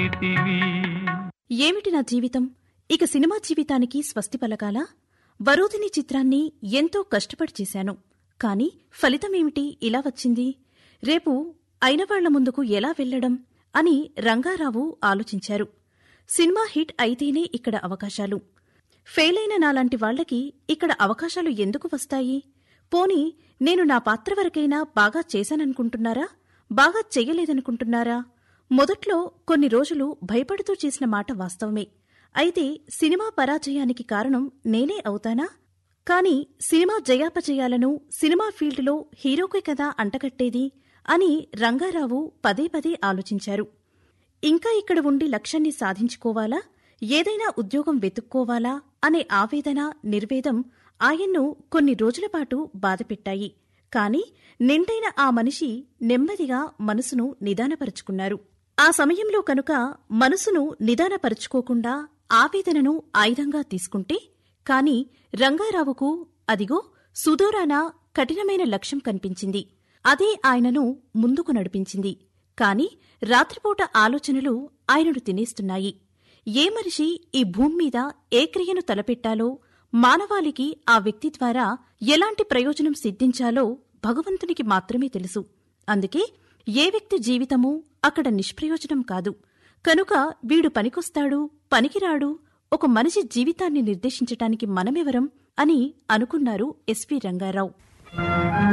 ఏమిటి నా జీవితం ఇక సినిమా జీవితానికి స్వస్తి పలకాలా వరోధిని చిత్రాన్ని ఎంతో కష్టపడి చేశాను కాని ఫలితమేమిటి ఇలా వచ్చింది రేపు అయినవాళ్ల ముందుకు ఎలా వెళ్లడం అని రంగారావు ఆలోచించారు సినిమా హిట్ అయితేనే ఇక్కడ అవకాశాలు ఫెయిలైన నాలాంటి వాళ్లకి ఇక్కడ అవకాశాలు ఎందుకు వస్తాయి పోనీ నేను నా పాత్ర వరకైనా బాగా చేశాననుకుంటున్నారా బాగా చెయ్యలేదనుకుంటున్నారా మొదట్లో కొన్ని రోజులు భయపడుతూ చేసిన మాట వాస్తవమే అయితే సినిమా పరాజయానికి కారణం నేనే అవుతానా కాని సినిమా జయాపజయాలను సినిమా ఫీల్డ్లో హీరోకే కదా అంటగట్టేది అని రంగారావు పదే పదే ఆలోచించారు ఇంకా ఇక్కడ ఉండి లక్ష్యాన్ని సాధించుకోవాలా ఏదైనా ఉద్యోగం వెతుక్కోవాలా అనే ఆవేదన నిర్వేదం ఆయన్ను కొన్ని రోజులపాటు బాధపెట్టాయి కాని నిండైన ఆ మనిషి నెమ్మదిగా మనసును నిదానపరుచుకున్నారు ఆ సమయంలో కనుక మనసును నిదానపరుచుకోకుండా ఆవేదనను ఆయుధంగా తీసుకుంటే కాని రంగారావుకు అదిగో సుదూరాన కఠినమైన లక్ష్యం కనిపించింది అదే ఆయనను ముందుకు నడిపించింది కాని రాత్రిపూట ఆలోచనలు ఆయనను తినేస్తున్నాయి ఏ మనిషి ఈ భూమ్మీద ఏ క్రియను తలపెట్టాలో మానవాళికి ఆ వ్యక్తి ద్వారా ఎలాంటి ప్రయోజనం సిద్ధించాలో భగవంతునికి మాత్రమే తెలుసు అందుకే ఏ వ్యక్తి జీవితమూ అక్కడ నిష్ప్రయోజనం కాదు కనుక వీడు పనికొస్తాడు పనికిరాడు ఒక మనిషి జీవితాన్ని నిర్దేశించటానికి మనమెవరం అని అనుకున్నారు ఎస్వి రంగారావు